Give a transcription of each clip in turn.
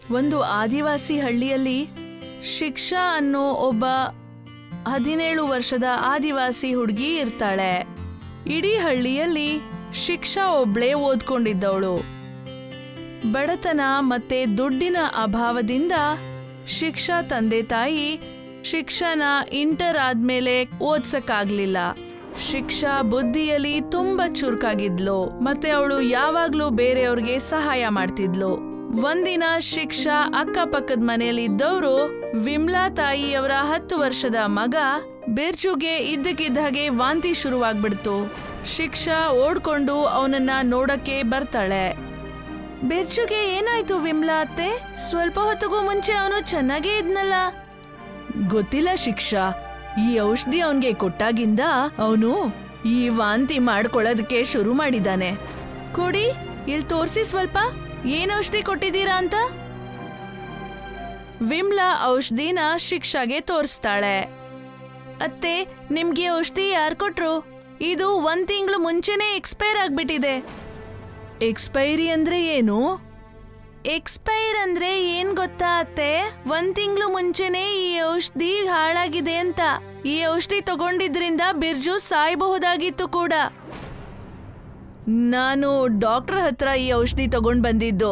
ಒಂದು ಆದಿವಾಸಿ ಹಳ್ಳಿಯಲ್ಲಿ ಶಿಕ್ಷಾ ಅನ್ನೋ ಒಬ್ಬ ಹದಿನೇಳು ವರ್ಷದ ಆದಿವಾಸಿ ಹುಡುಗಿ ಇರ್ತಾಳೆ ಇಡೀ ಹಳ್ಳಿಯಲ್ಲಿ ಶಿಕ್ಷಾ ಒಬ್ಳೇ ಓದ್ಕೊಂಡಿದ್ದವಳು ಬಡತನ ಮತ್ತೆ ದುಡ್ಡಿನ ಅಭಾವದಿಂದ ಶಿಕ್ಷಾ ತಂದೆ ತಾಯಿ ಶಿಕ್ಷಣ ಇಂಟರ್ ಆದ್ಮೇಲೆ ಓದ್ಸಕ್ಕಾಗ್ಲಿಲ್ಲ ಶಿಕ್ಷಾ ಬುದ್ಧಿಯಲ್ಲಿ ತುಂಬಾ ಚುರುಕಾಗಿದ್ಲು ಮತ್ತೆ ಅವಳು ಯಾವಾಗ್ಲೂ ಬೇರೆಯವ್ರಿಗೆ ಸಹಾಯ ಮಾಡ್ತಿದ್ಲು ಒಂದಿನ ಶಿಕ್ಷಾ ಅಕ್ಕಪಕ್ಕದ ಮನೆಯಲ್ಲಿ ಇದ್ದವರು ವಿಮ್ಲಾ ತಾಯಿಯವರ ಹತ್ತು ವರ್ಷದ ಮಗ ಬಿರ್ಜುಗೆ ಇದ್ದಕ್ಕಿದ್ದ ಹಾಗೆ ವಾಂತಿ ಶುರುವಾಗ್ಬಿಡ್ತು ಶಿಕ್ಷಾ ಓಡ್ಕೊಂಡು ಅವನನ್ನ ನೋಡಕ್ಕೆ ಬರ್ತಾಳೆ ಬಿರ್ಜುಗೆ ಏನಾಯ್ತು ವಿಮ್ಲಾ ಅತ್ತೆ ಸ್ವಲ್ಪ ಹೊತ್ತಿಗೂ ಮುಂಚೆ ಅವನು ಚೆನ್ನಾಗೇ ಇದ್ನಲ್ಲ ಗೊತ್ತಿಲ್ಲ ಶಿಕ್ಷಾ ಈ ಔಷಧಿ ಅವನ್ಗೆ ಕೊಟ್ಟಾಗಿಂದ ಅವನು ಈ ವಾಂತಿ ಮಾಡ್ಕೊಳ್ಳೋದಕ್ಕೆ ಶುರು ಮಾಡಿದಾನೆ ಕೊಡಿ ಇಲ್ಲಿ ತೋರ್ಸಿ ಸ್ವಲ್ಪ ಏನ್ ಔಷಧಿ ಕೊಟ್ಟಿದ್ದೀರಾ ಅಂತ ವಿಮ್ಲಾ ಔಷಧಿನ ಶಿಕ್ಷಾಗೆ ತೋರಿಸ್ತಾಳೆ ಅತ್ತೆ ನಿಮ್ಗೆ ಔಷಧಿ ಯಾರು ಕೊಟ್ರು ಇದು ಒಂದ್ ತಿಂಗಳು ಮುಂಚೆನೆ ಎಕ್ಸ್ಪೈರ್ ಆಗ್ಬಿಟ್ಟಿದೆ ಎಕ್ಸ್ಪೈರಿ ಅಂದ್ರೆ ಏನು ಎಕ್ಸ್ಪೈರ್ ಅಂದ್ರೆ ಏನ್ ಗೊತ್ತಾ ಅತ್ತೆ ಒಂದ್ ತಿಂಗಳು ಮುಂಚೆನೆ ಈ ಔಷಧಿ ಹಾಳಾಗಿದೆ ಅಂತ ಈ ಔಷಧಿ ತಗೊಂಡಿದ್ರಿಂದ ಬಿರ್ಜು ಸಾಯಬಹುದಾಗಿತ್ತು ಕೂಡ ನಾನು ಡಾಕ್ಟರ್ ಹತ್ರ ಈ ಔಷಧಿ ತಗೊಂಡ್ ಬಂದಿದ್ದು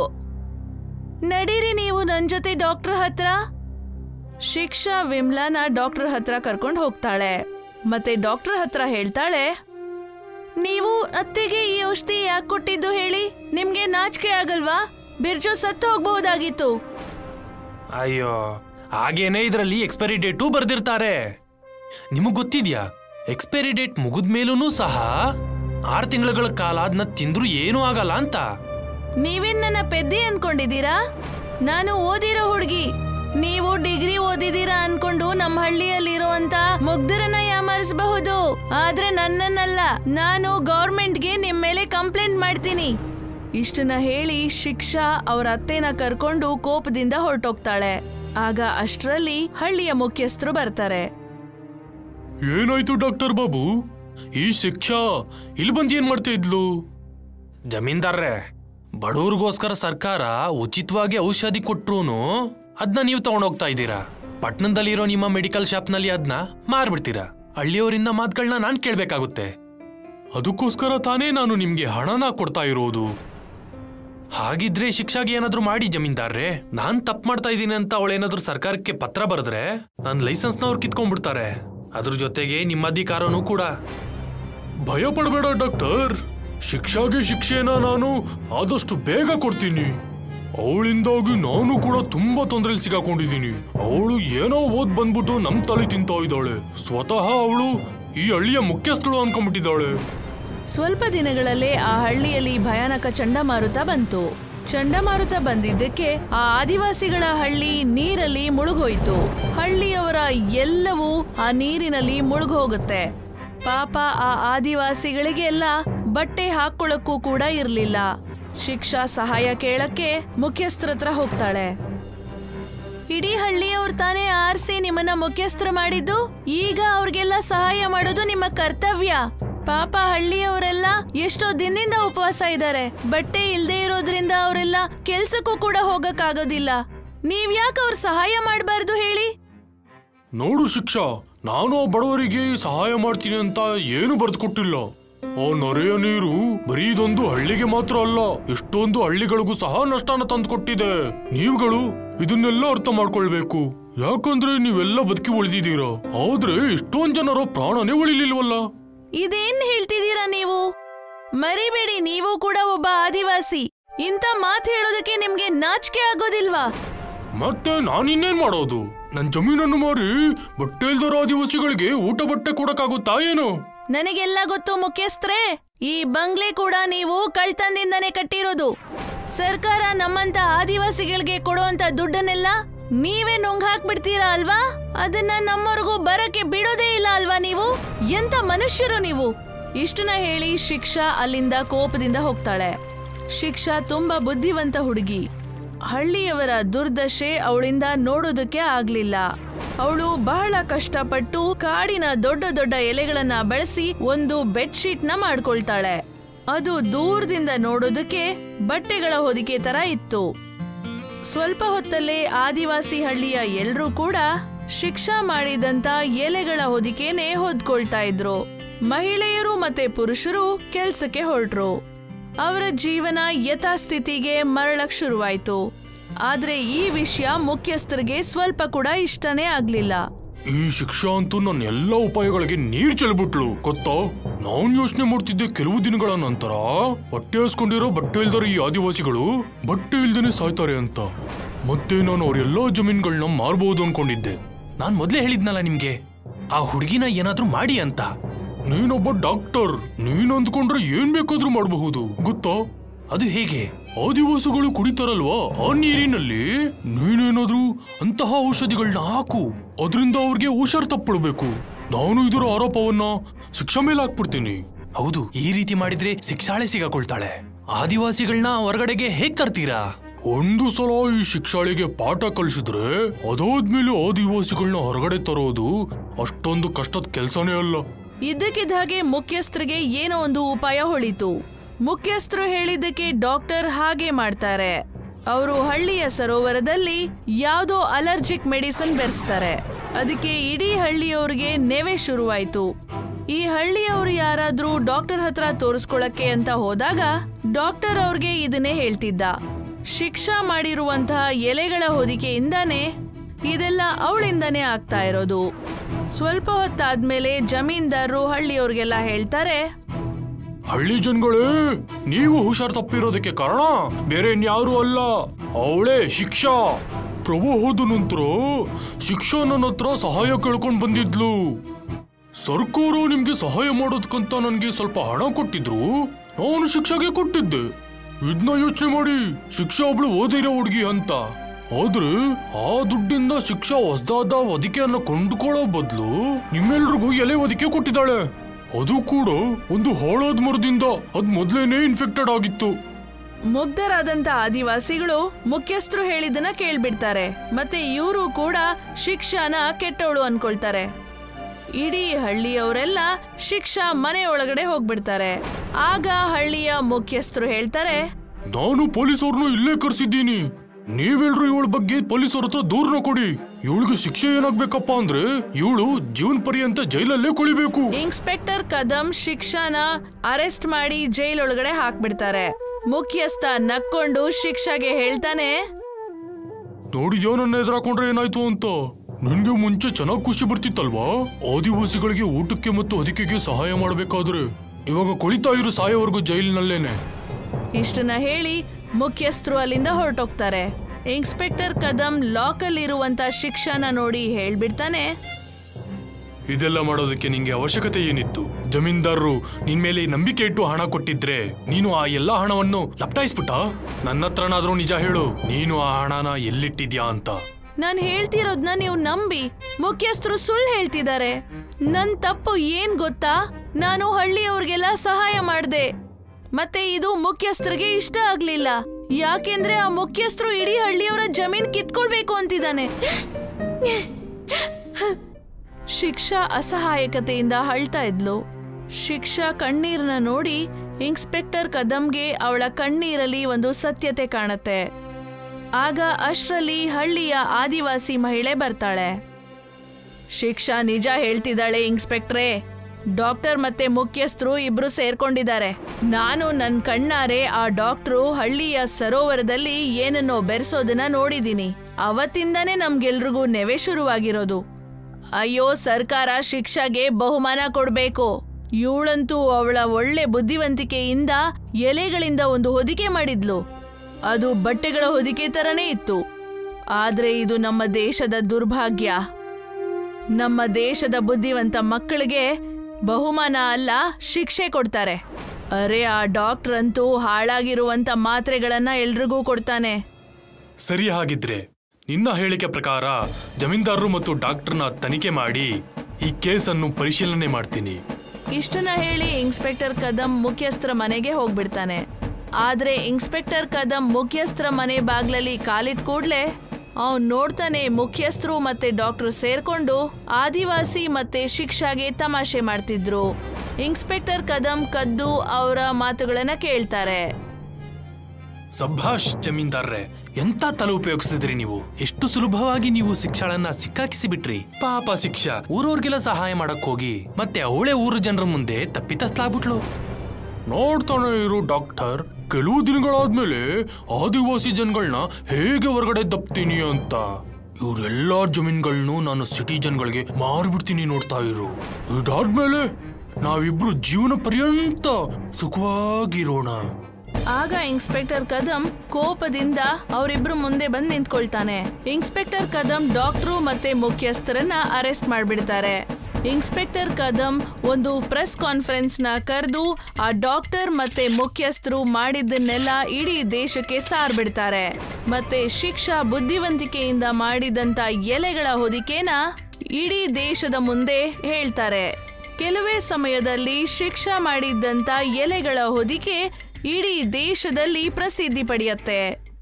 ನಡೀರಿ ನೀವು ನನ್ ಜೊತೆ ಡಾಕ್ಟರ್ ಹತ್ರ ಶಿಕ್ಷಾ ವಿಮ್ಲಾನ ಡಾಕ್ಟರ್ ಹತ್ರ ಕರ್ಕೊಂಡು ಹೋಗ್ತಾಳೆ ಮತ್ತೆ ಡಾಕ್ಟರ್ ಹತ್ರ ಹೇಳ್ತಾಳೆ ನೀವು ಅತ್ತೆಗೆ ಈ ಔಷಧಿ ಯಾಕೆ ಕೊಟ್ಟಿದ್ದು ಹೇಳಿ ನಿಮ್ಗೆ ನಾಚಿಕೆ ಆಗಲ್ವಾ ಬಿರ್ಜು ಸತ್ತು ಹೋಗ್ಬಹುದಾಗಿತ್ತು ಅಯ್ಯೋ ಹಾಗೇನೆ ಇದರಲ್ಲಿ ಎಕ್ಸ್ಪೈರಿ ಡೇಟು ಬರ್ದಿರ್ತಾರೆ ನಿಮಗ್ ಗೊತ್ತಿದ್ಯಾ ಎಕ್ಸ್ಪೈರಿ ಡೇಟ್ ಮುಗಿದ ಮೇಲೂ ಸಹ ಆರು ತಿಂಗಳ ಕಾಲ ಅದನ್ನ ತಿಂದ್ರು ಏನೂ ಆಗಲ್ಲ ಅಂತ ನೀವೇನ್ ನನ್ನ ಪೆದ್ದಿ ಅನ್ಕೊಂಡಿದ್ದೀರಾ ನಾನು ಓದಿರೋ ಹುಡುಗಿ ನೀವು ಡಿಗ್ರಿ ಓದಿದೀರಾ ಅನ್ಕೊಂಡು ನಮ್ಮ ಹಳ್ಳಿಯಲ್ಲಿರುವಂತ ಮುಗ್ಧರನ್ನ ಯಾಮರಿಸಬಹುದು ಆದ್ರೆ ನನ್ನನ್ನಲ್ಲ ನಾನು ಗೌರ್ಮೆಂಟ್ಗೆ ನಿಮ್ ಮೇಲೆ ಕಂಪ್ಲೇಂಟ್ ಮಾಡ್ತೀನಿ ಇಷ್ಟನ್ನ ಹೇಳಿ ಶಿಕ್ಷಾ ಅವ್ರ ಅತ್ತೆನ ಕರ್ಕೊಂಡು ಕೋಪದಿಂದ ಹೊರಟೋಗ್ತಾಳೆ ಆಗ ಅಷ್ಟ್ರಲ್ಲಿ ಹಳ್ಳಿಯ ಮುಖ್ಯಸ್ಥರು ಬರ್ತಾರೆ ಏನಾಯ್ತು ಡಾಕ್ಟರ್ ಬಾಬು ಈ ಶಿಕ್ಷಾ ಇಲ್ಲಿ ಬಂದು ಏನ್ ಮಾಡ್ತಾ ಇದ್ಲು ಜಮೀನ್ದಾರ್ರೆ ಬಡವ್ರಿಗೋಸ್ಕರ ಸರ್ಕಾರ ಉಚಿತವಾಗಿ ಔಷಧಿ ಕೊಟ್ರೂನು ಅದನ್ನ ನೀವು ತಗೊಂಡೋಗ್ತಾ ಇದ್ದೀರಾ ಪಟ್ಟಣದಲ್ಲಿರೋ ನಿಮ್ಮ ಮೆಡಿಕಲ್ ಶಾಪ್ನಲ್ಲಿ ಅದನ್ನ ಮಾರ್ಬಿಡ್ತೀರಾ ಹಳ್ಳಿಯವರಿಂದ ಮಾತುಗಳನ್ನ ನಾನು ಕೇಳಬೇಕಾಗುತ್ತೆ ಅದಕ್ಕೋಸ್ಕರ ತಾನೇ ನಾನು ನಿಮ್ಗೆ ಹಣನ ಕೊಡ್ತಾ ಇರೋದು ಹಾಗಿದ್ರೆ ಶಿಕ್ಷಾಗೆ ಏನಾದ್ರೂ ಮಾಡಿ ಜಮೀನ್ದಾರ್ರೆ ನಾನ್ ತಪ್ಪು ಮಾಡ್ತಾ ಇದ್ದೀನಿ ಅಂತ ಅವಳೇನಾದ್ರೂ ಸರ್ಕಾರಕ್ಕೆ ಪತ್ರ ಬರೆದ್ರೆ ನನ್ನ ಲೈಸೆನ್ಸ್ನ ಅವ್ರು ಕಿತ್ಕೊಂಡ್ಬಿಡ್ತಾರೆ ಅದ್ರ ಜೊತೆಗೆ ನಿಮ್ಮ ಅಧಿಕಾರನೂ ಕೂಡ ಭಯ ಪಡಬೇಡ ಡಾಕ್ಟರ್ ಶಿಕ್ಷಾಗೆ ಶಿಕ್ಷೆನ ನಾನು ಆದಷ್ಟು ಬೇಗ ಕೊಡ್ತೀನಿ ಅವಳಿಂದಾಗಿ ನಾನು ಕೂಡ ತುಂಬಾ ತೊಂದರೆಲಿ ಸಿಗಾಕೊಂಡಿದ್ದೀನಿ ಅವಳು ಏನೋ ಓದ್ ಬಂದ್ಬಿಟ್ಟು ನಮ್ ತಲೆ ತಿಂತಾ ಇದ್ದಾಳೆ ಸ್ವತಃ ಅವಳು ಈ ಹಳ್ಳಿಯ ಮುಖ್ಯಸ್ಥಳು ಅನ್ಕೊಂಡ್ಬಿಟ್ಟಿದ್ದಾಳೆ ಸ್ವಲ್ಪ ದಿನಗಳಲ್ಲೇ ಆ ಹಳ್ಳಿಯಲ್ಲಿ ಭಯಾನಕ ಚಂಡಮಾರುತ ಬಂತು ಚಂಡಮಾರುತ ಬಂದಿದ್ದಕ್ಕೆ ಆ ಆದಿವಾಸಿಗಳ ಹಳ್ಳಿ ನೀರಲ್ಲಿ ಮುಳುಗೋಯ್ತು ಹಳ್ಳಿಯವರ ಎಲ್ಲವೂ ಆ ನೀರಿನಲ್ಲಿ ಮುಳುಗೋಗುತ್ತೆ ಪಾಪ ಆ ಆದಿವಾಸಿಗಳಿಗೆಲ್ಲ ಬಟ್ಟೆ ಹಾಕೊಳ್ಳಕ್ಕೂ ಕೂಡ ಇರ್ಲಿಲ್ಲ ಶಿಕ್ಷಾ ಸಹಾಯ ಕೇಳಕ್ಕೆ ಮುಖ್ಯಸ್ಥರ ಹತ್ರ ಹೋಗ್ತಾಳೆ ಇಡೀ ಹಳ್ಳಿಯವ್ರು ತಾನೇ ಆರ್ಸಿ ನಿಮ್ಮನ್ನ ಮುಖ್ಯಸ್ಥರು ಮಾಡಿದ್ದು ಈಗ ಅವ್ರಿಗೆಲ್ಲ ಸಹಾಯ ಮಾಡೋದು ನಿಮ್ಮ ಕರ್ತವ್ಯ ಪಾಪ ಹಳ್ಳಿಯವರೆಲ್ಲ ಎಷ್ಟೋ ದಿನದಿಂದ ಉಪವಾಸ ಇದ್ದಾರೆ ಬಟ್ಟೆ ಇಲ್ದೇ ಇರೋದ್ರಿಂದ ಅವರೆಲ್ಲ ಕೆಲ್ಸಕ್ಕೂ ಕೂಡ ಹೋಗಕ್ಕಾಗೋದಿಲ್ಲ ನೀವ್ ಯಾಕೆ ಅವ್ರ ಸಹಾಯ ಮಾಡಬಾರ್ದು ಹೇಳಿ ನೋಡು ಶಿಕ್ಷಾ ನಾನು ಆ ಬಡವರಿಗೆ ಸಹಾಯ ಮಾಡ್ತೀನಿ ಅಂತ ಏನು ಬರೆದು ಕೊಟ್ಟಿಲ್ಲ ಆ ನೊರೆಯ ನೀರು ಬರೀ ಇದೊಂದು ಹಳ್ಳಿಗೆ ಮಾತ್ರ ಅಲ್ಲ ಎಷ್ಟೊಂದು ಹಳ್ಳಿಗಳಿಗೂ ಸಹ ನಷ್ಟನ ತಂದುಕೊಟ್ಟಿದೆ ನೀವುಗಳು ಇದನ್ನೆಲ್ಲ ಅರ್ಥ ಮಾಡ್ಕೊಳ್ಬೇಕು ಯಾಕಂದ್ರೆ ನೀವೆಲ್ಲ ಬದುಕಿ ಉಳಿದಿದ್ದೀರಾ ಆದ್ರೆ ಎಷ್ಟೊಂದ್ ಜನರ ಪ್ರಾಣನೇ ಉಳಿಲಿಲ್ವಲ್ಲ ಇದೇನ್ ಹೇಳ್ತಿದ್ದೀರಾ ನೀವು ಮರಿಬೇಡಿ ನೀವು ಕೂಡ ಒಬ್ಬ ಆದಿವಾಸಿ ಇಂಥ ಮಾತು ಹೇಳೋದಕ್ಕೆ ನಿಮ್ಗೆ ನಾಚಿಕೆ ಆಗೋದಿಲ್ವಾ ಮತ್ತೆ ನಾನಿನ್ನೇನ್ ಮಾಡೋದು ನನ್ ಜಮೀನನ್ನು ಮಾರಿ ಬಟ್ಟೆ ಇಲ್ದರ ಆದಿವಾಸಿಗಳಿಗೆ ಊಟ ಬಟ್ಟೆ ಕೊಡಕ್ಕಾಗುತ್ತಾ ಏನು ನನಗೆಲ್ಲ ಗೊತ್ತು ಮುಖ್ಯಸ್ಥರೇ ಈ ಬಂಗ್ಲೆ ಕೂಡ ನೀವು ಕಳ್ತನದಿಂದನೇ ಕಟ್ಟಿರೋದು ಸರ್ಕಾರ ನಮ್ಮಂತ ಆದಿವಾಸಿಗಳಿಗೆ ಕೊಡುವಂತ ದುಡ್ಡನ್ನೆಲ್ಲ ನೀವೇ ನುಂಗ್ ಹಾಕ್ಬಿಡ್ತೀರಾ ಅಲ್ವಾ ಅದನ್ನ ನಮ್ಮವರೆಗೂ ಬರಕ್ಕೆ ಬಿಡೋದೇ ಇಲ್ಲ ಅಲ್ವಾ ನೀವು ಎಂತ ಮನುಷ್ಯರು ನೀವು ಇಷ್ಟನ್ನ ಹೇಳಿ ಶಿಕ್ಷಾ ಅಲ್ಲಿಂದ ಕೋಪದಿಂದ ಹೋಗ್ತಾಳೆ ಶಿಕ್ಷಾ ತುಂಬಾ ಬುದ್ಧಿವಂತ ಹುಡುಗಿ ಹಳ್ಳಿಯವರ ದುರ್ದಶೆ ಅವಳಿಂದ ನೋಡೋದಕ್ಕೆ ಆಗ್ಲಿಲ್ಲ ಅವಳು ಬಹಳ ಕಷ್ಟಪಟ್ಟು ಕಾಡಿನ ದೊಡ್ಡ ದೊಡ್ಡ ಎಲೆಗಳನ್ನ ಬಳಸಿ ಒಂದು ಬೆಡ್ಶೀಟ್ ನ ಮಾಡ್ಕೊಳ್ತಾಳೆ ಅದು ದೂರದಿಂದ ನೋಡೋದಕ್ಕೆ ಬಟ್ಟೆಗಳ ಹೊದಿಕೆ ತರ ಇತ್ತು ಸ್ವಲ್ಪ ಹೊತ್ತಲ್ಲೇ ಆದಿವಾಸಿ ಹಳ್ಳಿಯ ಎಲ್ರೂ ಕೂಡ ಶಿಕ್ಷಾ ಮಾಡಿದಂತ ಎಲೆಗಳ ಹೊದಿಕೆನೆ ಹೊದ್ಕೊಳ್ತಾ ಇದ್ರು ಮಹಿಳೆಯರು ಮತ್ತೆ ಪುರುಷರು ಕೆಲ್ಸಕ್ಕೆ ಹೊರಟ್ರು ಅವರ ಜೀವನ ಯಥಾಸ್ಥಿತಿಗೆ ಮರಳಕ್ ಶುರುವಾಯ್ತು ಆದ್ರೆ ಈ ವಿಷಯ ಮುಖ್ಯಸ್ಥರಿಗೆ ಸ್ವಲ್ಪ ಕೂಡ ಇಷ್ಟನೇ ಆಗ್ಲಿಲ್ಲ ಈ ಶಿಕ್ಷಾ ಅಂತೂ ನನ್ನ ಎಲ್ಲ ಉಪಾಯಗಳಿಗೆ ನೀರ್ ಚೆಲ್ಬಿಟ್ಲು ಗೊತ್ತಾ ನಾನ್ ಯೋಚನೆ ಮಾಡ್ತಿದ್ದೆ ಕೆಲವು ದಿನಗಳ ನಂತರ ಬಟ್ಟೆ ಹಾಸ್ಕೊಂಡಿರೋ ಬಟ್ಟೆ ಇಲ್ದರ ಈ ಆದಿವಾಸಿಗಳು ಬಟ್ಟೆ ಇಲ್ದೇನೆ ಸಾಯ್ತಾರೆ ಅಂತ ಮತ್ತೆ ನಾನು ಅವರೆಲ್ಲಾ ಜಮೀನ್ಗಳನ್ನ ಮಾರ್ಬಹುದು ಅನ್ಕೊಂಡಿದ್ದೆ ನಾನ್ ಮೊದ್ಲೇ ಹೇಳಿದ್ನಲ್ಲ ನಿಮ್ಗೆ ಆ ಹುಡುಗಿನ ಏನಾದ್ರೂ ಮಾಡಿ ಅಂತ ನೀನೊಬ್ಬ ಡಾಕ್ಟರ್ ನೀನ್ ಅಂದ್ಕೊಂಡ್ರೆ ಏನ್ ಬೇಕಾದ್ರೂ ಮಾಡಬಹುದು ಗೊತ್ತಾ ಅದು ಹೇಗೆ ಆದಿವಾಸಿಗಳು ಕುಡಿತಾರಲ್ವಾ ಆ ನೀರಿನಲ್ಲಿ ನೀನೇನಾದ್ರೂ ಅಂತಹ ಔಷಧಿಗಳನ್ನ ಹಾಕು ಅದರಿಂದ ಅವ್ರಿಗೆ ಹುಷಾರ್ ತಪ್ಪಿಡ್ಬೇಕು ನಾನು ಇದರ ಆರೋಪವನ್ನ ಶಿಕ್ಷಾ ಮೇಲೆ ಹಾಕ್ಬಿಡ್ತೀನಿ ಹೌದು ಈ ರೀತಿ ಮಾಡಿದ್ರೆ ಶಿಕ್ಷಾಳೆ ಸಿಗಾಕೊಳ್ತಾಳೆ ಆದಿವಾಸಿಗಳನ್ನ ಹೊರಗಡೆಗೆ ಹೇಗ್ ತರ್ತೀರಾ ಒಂದು ಸಲ ಈ ಶಿಕ್ಷಾಳಿಗೆ ಪಾಠ ಕಲಿಸಿದ್ರೆ ಅದಾದ್ಮೇಲೆ ಆದಿವಾಸಿಗಳನ್ನ ಹೊರಗಡೆ ತರೋದು ಅಷ್ಟೊಂದು ಕಷ್ಟದ ಕೆಲ್ಸನೇ ಅಲ್ಲ ಇದ್ದಕ್ಕಿದ್ದ ಹಾಗೆ ಮುಖ್ಯಸ್ಥರಿಗೆ ಏನೋ ಒಂದು ಉಪಾಯ ಹೊಳಿತು ಮುಖ್ಯಸ್ಥರು ಹೇಳಿದ್ದಕ್ಕೆ ಡಾಕ್ಟರ್ ಹಾಗೆ ಮಾಡ್ತಾರೆ ಅವರು ಹಳ್ಳಿಯ ಸರೋವರದಲ್ಲಿ ಯಾವುದೋ ಅಲರ್ಜಿಕ್ ಮೆಡಿಸಿನ್ ಬೆರೆಸ್ತಾರೆ ಅದಕ್ಕೆ ಇಡೀ ಹಳ್ಳಿಯವ್ರಿಗೆ ನೆವೆ ಶುರುವಾಯ್ತು ಈ ಹಳ್ಳಿಯವರು ಯಾರಾದ್ರೂ ಡಾಕ್ಟರ್ ಹತ್ರ ತೋರಿಸ್ಕೊಳಕ್ಕೆ ಅಂತ ಹೋದಾಗ ಡಾಕ್ಟರ್ ಅವ್ರಿಗೆ ಇದನ್ನೇ ಹೇಳ್ತಿದ್ದ ಶಿಕ್ಷಾ ಮಾಡಿರುವಂತಹ ಎಲೆಗಳ ಹೊದಿಕೆಯಿಂದಾನೇ ಇದೆಲ್ಲ ಅವಳಿಂದನೇ ಆಗ್ತಾ ಇರೋದು ಸ್ವಲ್ಪ ಹೊತ್ತಾದ್ಮೇಲೆ ಜಮೀನ್ದಾರರು ಹಳ್ಳಿಯವ್ರಿಗೆಲ್ಲ ಹೇಳ್ತಾರೆ ಹಳ್ಳಿ ಜನಗಳೇ ನೀವು ಹುಷಾರ್ ತಪ್ಪಿರೋದಕ್ಕೆ ಕಾರಣ ಬೇರೆ ಇನ್ಯಾರು ಅಲ್ಲ ಅವಳೇ ಶಿಕ್ಷಾ ಪ್ರಭು ಹೋದ ನಂತರ ಶಿಕ್ಷಾ ನನ್ನ ಹತ್ರ ಸಹಾಯ ಕೇಳ್ಕೊಂಡ್ ಬಂದಿದ್ಲು ಸರ್ಕಾರ ನಿಮ್ಗೆ ಸಹಾಯ ಮಾಡೋದಕ್ಕಂತ ನನ್ಗೆ ಸ್ವಲ್ಪ ಹಣ ಕೊಟ್ಟಿದ್ರು ನಾನು ಶಿಕ್ಷಾಗೆ ಕೊಟ್ಟಿದ್ದೆ ಇದನ್ನ ಯೋಚನೆ ಮಾಡಿ ಶಿಕ್ಷಾ ಒಬ್ಳು ಓದಿರೋ ಹುಡುಗಿ ಅಂತ ಆದ್ರೆ ಆ ದುಡ್ಡಿಂದ ಶಿಕ್ಷಾ ಹೊಸದಾದ ಹೊದಿಕೆಯನ್ನ ಕೊಂಡ್ಕೊಳ್ಳೋ ಬದಲು ನಿಮ್ಮೆಲ್ರಿಗೂ ಎಲೆ ಹೊದಿಕೆ ಕೊಟ್ಟಿದ್ದಾಳೆ ಅದು ಕೂಡ ಒಂದು ಹಾಳಾದ ಮರದಿಂದ ಅದ್ ಮೊದ್ಲೇನೆ ಇನ್ಫೆಕ್ಟೆಡ್ ಆಗಿತ್ತು ಮುಗ್ಧರಾದಂತ ಆದಿವಾಸಿಗಳು ಮುಖ್ಯಸ್ಥರು ಹೇಳಿದ್ದನ್ನ ಕೇಳ್ಬಿಡ್ತಾರೆ ಮತ್ತೆ ಇವರು ಕೂಡ ಶಿಕ್ಷಾನ ಕೆಟ್ಟವಳು ಅನ್ಕೊಳ್ತಾರೆ ಇಡೀ ಹಳ್ಳಿಯವರೆಲ್ಲ ಶಿಕ್ಷಾ ಮನೆ ಒಳಗಡೆ ಹೋಗ್ಬಿಡ್ತಾರೆ ಆಗ ಹಳ್ಳಿಯ ಮುಖ್ಯಸ್ಥರು ಹೇಳ್ತಾರೆ ನಾನು ಪೊಲೀಸವ್ರನ್ನ ಇಲ್ಲೇ ಕರ್ಸಿದ್ದೀನಿ ನೀವೆಲ್ರು ಇವಳ ಬಗ್ಗೆ ಪೊಲೀಸರ ಹತ್ರ ದೂರನ ಕೊಡಿ ಇವಳಿಗೆ ಶಿಕ್ಷೆ ಏನಾಗ್ಬೇಕಪ್ಪ ಅಂದ್ರೆ ಇವಳು ಜೀವನ ಪರ್ಯಂತ ಜೈಲಲ್ಲೇ ಕೊಳಿಬೇಕು ಇನ್ಸ್ಪೆಕ್ಟರ್ ಕದಂ ಶಿಕ್ಷಾನ ಅರೆಸ್ಟ್ ಮಾಡಿ ಜೈಲ್ ಒಳಗಡೆ ಹಾಕ್ಬಿಡ್ತಾರೆ ಮುಖ್ಯಸ್ಥ ನಕ್ಕೊಂಡು ಶಿಕ್ಷಾಗೆ ಹೇಳ್ತಾನೆ ನೋಡಿದ್ಯಾ ನನ್ನ ಎದುರಾಕೊಂಡ್ರೆ ಏನಾಯ್ತು ಅಂತ ನಿನ್ಗೆ ಮುಂಚೆ ಚೆನ್ನಾಗ್ ಖುಷಿ ಬರ್ತಿತ್ತಲ್ವಾ ಆದಿವಾಸಿಗಳಿಗೆ ಊಟಕ್ಕೆ ಮತ್ತು ಹೊದಿಕೆಗೆ ಸಹಾಯ ಮಾಡ್ಬೇಕಾದ್ರೆ ಇವಾಗ ಕೊಳಿತಾ ಇರೋ ಸಾಯೋವರೆಗೂ ಜೈಲಿನಲ್ಲೇನೆ ಇಷ್ಟನ್ನ ಹೇಳಿ ಮುಖ್ಯಸ್ಥರು ಅಲ್ಲಿಂದ ಹೊರಟೋಗ್ತಾರೆ ಇನ್ಸ್ಪೆಕ್ಟರ್ ಕದಂ ಲಾಕಲ್ಲಿರುವಂತ ಶಿಕ್ಷಾನ ನೋಡಿ ಹೇಳ್ಬಿಡ್ತಾನೆ ಇದೆಲ್ಲ ಮಾಡೋದಕ್ಕೆ ನಿಂಗೆ ಅವಶ್ಯಕತೆ ಏನಿತ್ತು ಜಮೀನ್ದಾರರು ನಿನ್ ಮೇಲೆ ನಂಬಿಕೆ ಇಟ್ಟು ಹಣ ಕೊಟ್ಟಿದ್ರೆ ನೀನು ಆ ಎಲ್ಲಾ ಹಣವನ್ನು ಲಪ್ಟಾಯಿಸ್ಬಿಟ್ಟ ನನ್ನ ಹತ್ರನಾದ್ರೂ ನಿಜ ಹೇಳು ನೀನು ಆ ಹಣನ ಎಲ್ಲಿಟ್ಟಿದ್ಯಾ ಅಂತ ನಾನ್ ಹೇಳ್ತಿರೋದ್ನ ನೀವು ನಂಬಿ ಮುಖ್ಯಸ್ಥರು ಸುಳ್ಳು ಹೇಳ್ತಿದ್ದಾರೆ ನನ್ ತಪ್ಪು ಏನ್ ಗೊತ್ತಾ ನಾನು ಹಳ್ಳಿಯವ್ರಿಗೆಲ್ಲ ಸಹಾಯ ಮಾಡ್ದೆ ಮತ್ತೆ ಇದು ಮುಖ್ಯಸ್ಥರಿಗೆ ಇಷ್ಟ ಆಗ್ಲಿಲ್ಲ ಯಾಕೆಂದ್ರೆ ಆ ಮುಖ್ಯಸ್ಥರು ಇಡೀ ಹಳ್ಳಿಯವರ ಜಮೀನ್ ಕಿತ್ಕೊಳ್ಬೇಕು ಅಂತಿದ್ದಾನೆ ಶಿಕ್ಷಾ ಅಸಹಾಯಕತೆಯಿಂದ ಅಳ್ತಾ ಇದ್ಲು ಶಿಕ್ಷಾ ಕಣ್ಣೀರ್ನ ನೋಡಿ ಇನ್ಸ್ಪೆಕ್ಟರ್ ಕದಂಗೆ ಅವಳ ಕಣ್ಣೀರಲ್ಲಿ ಒಂದು ಸತ್ಯತೆ ಕಾಣತ್ತೆ ಆಗ ಅಷ್ಟ್ರಲ್ಲಿ ಹಳ್ಳಿಯ ಆದಿವಾಸಿ ಮಹಿಳೆ ಬರ್ತಾಳೆ ಶಿಕ್ಷಾ ನಿಜ ಹೇಳ್ತಿದ್ದಾಳೆ ಇನ್ಸ್ಪೆಕ್ಟ್ರೇ ಡಾಕ್ಟರ್ ಮತ್ತೆ ಮುಖ್ಯಸ್ಥರು ಇಬ್ರು ಸೇರ್ಕೊಂಡಿದ್ದಾರೆ ನಾನು ನನ್ನ ಕಣ್ಣಾರೆ ಆ ಡಾಕ್ಟ್ರು ಹಳ್ಳಿಯ ಸರೋವರದಲ್ಲಿ ಏನನ್ನೋ ಬೆರೆಸೋದನ್ನ ನೋಡಿದೀನಿ ಅವತ್ತಿಂದಾನೇ ನಮ್ಗೆಲ್ರಿಗೂ ನೆವೆ ಶುರುವಾಗಿರೋದು ಅಯ್ಯೋ ಸರ್ಕಾರ ಶಿಕ್ಷಾಗೆ ಬಹುಮಾನ ಕೊಡ್ಬೇಕು ಇವಳಂತೂ ಅವಳ ಒಳ್ಳೆ ಬುದ್ಧಿವಂತಿಕೆಯಿಂದ ಎಲೆಗಳಿಂದ ಒಂದು ಹೊದಿಕೆ ಮಾಡಿದ್ಲು ಅದು ಬಟ್ಟೆಗಳ ಹೊದಿಕೆ ತರನೇ ಇತ್ತು ಆದ್ರೆ ಇದು ನಮ್ಮ ದೇಶದ ದುರ್ಭಾಗ್ಯ ನಮ್ಮ ದೇಶದ ಬುದ್ಧಿವಂತ ಮಕ್ಕಳಿಗೆ ಬಹುಮಾನ ಅಲ್ಲ ಶಿಕ್ಷೆ ಕೊಡ್ತಾರೆ ಅರೆ ಆ ಡಾಕ್ಟರ್ ಅಂತೂ ಹಾಳಾಗಿರುವಂತ ಮಾತ್ರೆಗಳನ್ನ ಎಲ್ರಿಗೂ ಕೊಡ್ತಾನೆ ಸರಿ ಹಾಗಿದ್ರೆ ನಿನ್ನ ಹೇಳಿಕೆ ಪ್ರಕಾರ ಜಮೀನ್ದಾರರು ಮತ್ತು ಡಾಕ್ಟರ್ನ ತನಿಖೆ ಮಾಡಿ ಈ ಕೇಸನ್ನು ಪರಿಶೀಲನೆ ಮಾಡ್ತೀನಿ ಇಷ್ಟನ್ನ ಹೇಳಿ ಇನ್ಸ್ಪೆಕ್ಟರ್ ಕದಂ ಮುಖ್ಯಸ್ಥರ ಮನೆಗೆ ಹೋಗ್ಬಿಡ್ತಾನೆ ಆದ್ರೆ ಇನ್ಸ್ಪೆಕ್ಟರ್ ಕದಂ ಮುಖ್ಯಸ್ಥರ ಮನೆ ಬಾಗ್ಲಲ್ಲಿ ಕಾಲಿಟ್ ಕೂಡ್ಲೆ ಅವ್ನ್ ನೋಡ್ತಾನೆ ಮುಖ್ಯಸ್ಥರು ಮತ್ತೆ ಡಾಕ್ಟರ್ ಸೇರ್ಕೊಂಡು ಆದಿವಾಸಿ ಮತ್ತೆ ಶಿಕ್ಷಾಗೆ ತಮಾಷೆ ಮಾಡ್ತಿದ್ರು ಇನ್ಸ್ಪೆಕ್ಟರ್ ಕದಂ ಕದ್ದು ಅವರ ಮಾತುಗಳನ್ನ ಕೇಳ್ತಾರೆ ಸಭಾಷ್ ಜಮೀನ್ದಾರ್ರೆ ಎಂತ ತಲೆ ಉಪಯೋಗಿಸಿದ್ರಿ ನೀವು ಎಷ್ಟು ಸುಲಭವಾಗಿ ನೀವು ಶಿಕ್ಷಳನ್ನ ಸಿಕ್ಕಾಕಿಸಿ ಬಿಟ್ರಿ ಪಾಪ ಶಿಕ್ಷಾ ಊರವ್ರಿಗೆಲ್ಲ ಸಹಾಯ ಮಾಡಕ್ ಹೋಗಿ ಮತ್ತೆ ಅವಳೆ ಊರ ಜನರ ಮುಂದೆ ತಪ್ಪಿತಸ್ಲಾಗ್ಬಿಟ್ಲು ನೋಡ್ತಾನೆ ಇರು ಡಾಕ್ಟರ್ ಕೆಲವು ದಿನಗಳಾದ್ಮೇಲೆ ಆದಿವಾಸಿ ಜನಗಳನ್ನ ಹೇಗೆ ಹೊರಗಡೆ ದಪ್ತೀನಿ ಅಂತ ಇವರೆಲ್ಲಾ ಜಮೀನ್ಗಳನ್ನೂ ನಾನು ಸಿಟಿ ಜನಗಳಿಗೆ ಮಾರ್ಬಿಡ್ತೀನಿ ನೋಡ್ತಾ ಇರು ಇದಾದ್ಮೇಲೆ ನಾವಿಬ್ರು ಜೀವನ ಪರ್ಯಂತ ಸುಖವಾಗಿರೋಣ ಆಗ ಇನ್ಸ್ಪೆಕ್ಟರ್ ಕದಂ ಕೋಪದಿಂದ ಅವರಿಬ್ರು ಮುಂದೆ ಬಂದು ನಿಂತ್ಕೊಳ್ತಾನೆ ಇನ್ಸ್ಪೆಕ್ಟರ್ ಕದಂ ಡಾಕ್ಟ್ರು ಮತ್ತೆ ಮುಖ್ಯಸ್ಥರನ್ನ ಅರೆಸ್ಟ್ ಮಾಡ್ಬಿಡ್ತಾರೆ ಇನ್ಸ್ಪೆಕ್ಟರ್ ಕದಂ ಒಂದು ಪ್ರೆಸ್ ಕಾನ್ಫರೆನ್ಸ್ ನ ಕರೆದು ಆ ಡಾಕ್ಟರ್ ಮತ್ತೆ ಮುಖ್ಯಸ್ಥರು ಮಾಡಿದ್ದನ್ನೆಲ್ಲ ಇಡೀ ದೇಶಕ್ಕೆ ಸಾರ್ಬಿಡ್ತಾರೆ ಮತ್ತೆ ಶಿಕ್ಷಾ ಬುದ್ಧಿವಂತಿಕೆಯಿಂದ ಮಾಡಿದಂತ ಎಲೆಗಳ ಹೊದಿಕೆನ ಇಡೀ ದೇಶದ ಮುಂದೆ ಹೇಳ್ತಾರೆ ಕೆಲವೇ ಸಮಯದಲ್ಲಿ ಶಿಕ್ಷಾ ಮಾಡಿದ್ದಂತ ಎಲೆಗಳ ಹೊದಿಕೆ ಇಡೀ ದೇಶದಲ್ಲಿ ಪ್ರಸಿದ್ಧಿ ಪಡೆಯುತ್ತೆ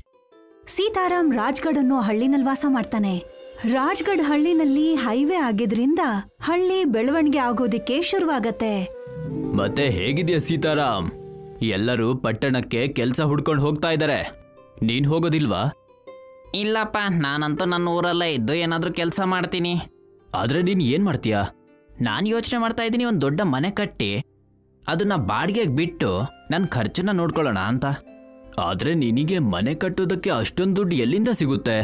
ಸೀತಾರಾಮ್ ರಾಜ್ಗಢ್ ಅನ್ನೋ ಹಳ್ಳಿನಲ್ಲಿ ವಾಸ ಮಾಡ್ತಾನೆ ರಾಜ್ಗಢ್ ಹಳ್ಳಿನಲ್ಲಿ ಹೈವೇ ಆಗಿದ್ರಿಂದ ಹಳ್ಳಿ ಬೆಳವಣಿಗೆ ಆಗೋದಿಕ್ಕೆ ಶುರುವಾಗತ್ತೆ ಮತ್ತೆ ಹೇಗಿದೆಯಾ ಸೀತಾರಾಮ್ ಎಲ್ಲರೂ ಪಟ್ಟಣಕ್ಕೆ ಕೆಲಸ ಹುಡ್ಕೊಂಡು ಹೋಗ್ತಾ ಇದ್ದಾರೆ ನೀನ್ ಹೋಗೋದಿಲ್ವಾ ಇಲ್ಲಪ್ಪ ನಾನಂತೂ ನನ್ನ ಊರಲ್ಲೇ ಇದ್ದು ಏನಾದರೂ ಕೆಲಸ ಮಾಡ್ತೀನಿ ಆದ್ರೆ ನೀನ್ ಏನ್ ಮಾಡ್ತೀಯಾ ನಾನು ಯೋಚನೆ ಮಾಡ್ತಾ ಇದ್ದೀನಿ ಒಂದು ದೊಡ್ಡ ಮನೆ ಕಟ್ಟಿ ಅದನ್ನ ಬಾಡಿಗೆಗೆ ಬಿಟ್ಟು ನನ್ನ ಖರ್ಚನ್ನ ನೋಡ್ಕೊಳ್ಳೋಣ ಅಂತ ಆದ್ರೆ ನಿನಗೆ ಮನೆ ಕಟ್ಟೋದಕ್ಕೆ ಅಷ್ಟೊಂದು ದುಡ್ಡು ಎಲ್ಲಿಂದ ಸಿಗುತ್ತೆ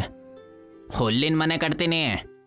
ಹುಲ್ಲಿನ ಮನೆ ಕಟ್ತೀನಿ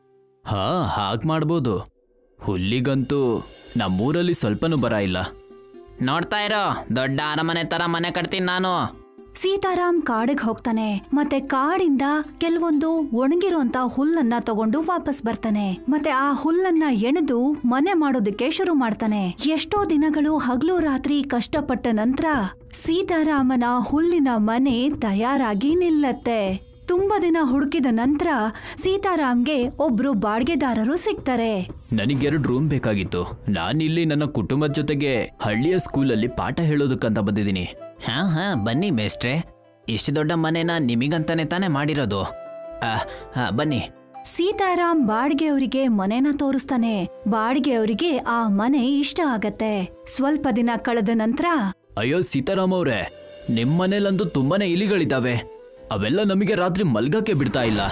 ಹಾ ಹಾಗ್ ಮಾಡ್ಬೋದು ಹುಲ್ಲಿಗಂತೂ ನಮ್ಮೂರಲ್ಲಿ ಸ್ವಲ್ಪನೂ ಬರ ಇಲ್ಲ ನೋಡ್ತಾ ಇರೋ ದೊಡ್ಡ ಅರಮನೆ ತರ ಮನೆ ಕಟ್ತೀನಿ ನಾನು ಸೀತಾರಾಮ್ ಕಾಡಿಗೆ ಹೋಗ್ತಾನೆ ಮತ್ತೆ ಕಾಡಿಂದ ಕೆಲವೊಂದು ಒಣಗಿರುವಂತ ಹುಲ್ಲನ್ನ ತಗೊಂಡು ವಾಪಸ್ ಬರ್ತಾನೆ ಮತ್ತೆ ಆ ಹುಲ್ಲನ್ನ ಎಣೆದು ಮನೆ ಮಾಡೋದಕ್ಕೆ ಶುರು ಮಾಡ್ತಾನೆ ಎಷ್ಟೋ ದಿನಗಳು ಹಗಲು ರಾತ್ರಿ ಕಷ್ಟಪಟ್ಟ ನಂತರ ಸೀತಾರಾಮನ ಹುಲ್ಲಿನ ಮನೆ ತಯಾರಾಗಿ ನಿಲ್ಲತ್ತೆ ತುಂಬಾ ದಿನ ಹುಡುಕಿದ ನಂತರ ಸೀತಾರಾಮ್ಗೆ ಒಬ್ರು ಬಾಡಿಗೆದಾರರು ಸಿಗ್ತಾರೆ ನನಗೆರಡು ರೂಮ್ ಬೇಕಾಗಿತ್ತು ನಾನಿಲ್ಲಿ ನನ್ನ ಕುಟುಂಬದ ಜೊತೆಗೆ ಹಳ್ಳಿಯ ಸ್ಕೂಲಲ್ಲಿ ಪಾಠ ಹೇಳೋದಕ್ಕಂತ ಬಂದಿದ್ದೀನಿ ಹಾ ಹಾ ಬನ್ನಿ ಮೇಸ್ಟ್ರೆ ಇಷ್ಟು ದೊಡ್ಡ ಮನೆನ ನಿಮಿಗಂತಾನೆ ತಾನೇ ಮಾಡಿರೋದು ಆ, ಆ, ಬನ್ನಿ ಸೀತಾರಾಮ್ ಬಾಡಿಗೆಯವರಿಗೆ ಮನೆನ ತೋರಿಸ್ತಾನೆ ಬಾಡಿಗೆಯವರಿಗೆ ಆ ಮನೆ ಇಷ್ಟ ಆಗತ್ತೆ ಸ್ವಲ್ಪ ದಿನ ಕಳೆದ ನಂತರ ಅಯ್ಯೋ ಸೀತಾರಾಮ್ ಅವ್ರೆ ನಿಮ್ ಮನೇಲಂತೂ ತುಂಬಾನೇ ಇಲಿಗಳಿದ್ದಾವೆ ಅವೆಲ್ಲ ನಮಗೆ ರಾತ್ರಿ ಮಲ್ಗಕ್ಕೆ ಬಿಡ್ತಾ ಇಲ್ಲ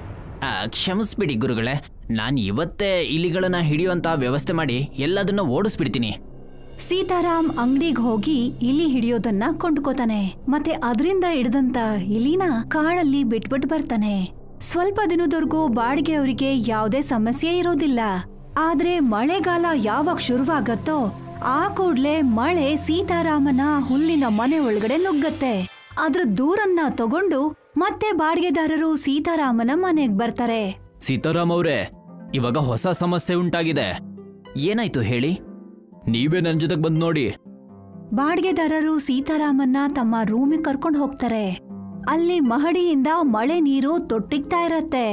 ಆ, ಕ್ಷಮಿಸ್ಬಿಡಿ ಗುರುಗಳೇ ನಾನು ಇವತ್ತೇ ಇಲಿಗಳನ್ನ ಹಿಡಿಯುವಂತ ವ್ಯವಸ್ಥೆ ಮಾಡಿ ಎಲ್ಲದನ್ನ ಓಡಿಸ್ಬಿಡ್ತೀನಿ ಸೀತಾರಾಮ್ ಅಂಗಡಿಗೆ ಹೋಗಿ ಇಲಿ ಹಿಡಿಯೋದನ್ನ ಕೊಂಡ್ಕೋತಾನೆ ಮತ್ತೆ ಅದರಿಂದ ಹಿಡ್ದಂತ ಇಲಿನ ಕಾಡಲ್ಲಿ ಬಿಟ್ಬಿಟ್ ಬರ್ತಾನೆ ಸ್ವಲ್ಪ ದಿನದವರೆಗೂ ಬಾಡಿಗೆಯವರಿಗೆ ಯಾವುದೇ ಸಮಸ್ಯೆ ಇರೋದಿಲ್ಲ ಆದ್ರೆ ಮಳೆಗಾಲ ಯಾವಾಗ ಶುರುವಾಗತ್ತೋ ಆ ಕೂಡ್ಲೆ ಮಳೆ ಸೀತಾರಾಮನ ಹುಲ್ಲಿನ ಮನೆ ಒಳಗಡೆ ನುಗ್ಗತ್ತೆ ಅದ್ರ ದೂರನ್ನ ತಗೊಂಡು ಮತ್ತೆ ಬಾಡಿಗೆದಾರರು ಸೀತಾರಾಮನ ಮನೆಗ್ ಬರ್ತಾರೆ ಸೀತಾರಾಮ್ ಅವ್ರೆ ಇವಾಗ ಹೊಸ ಸಮಸ್ಯೆ ಉಂಟಾಗಿದೆ ಏನಾಯ್ತು ಹೇಳಿ ನೀವೇ ನನ್ ಜೊತೆಗೆ ಬಂದ್ ನೋಡಿ ಬಾಡಿಗೆದಾರರು ಸೀತಾರಾಮನ್ನ ತಮ್ಮ ರೂಮಿಗೆ ಕರ್ಕೊಂಡು ಹೋಗ್ತಾರೆ ಅಲ್ಲಿ ಮಹಡಿಯಿಂದ ಮಳೆ ನೀರು ತೊಟ್ಟಿಗ್ತಾ ಇರತ್ತೆ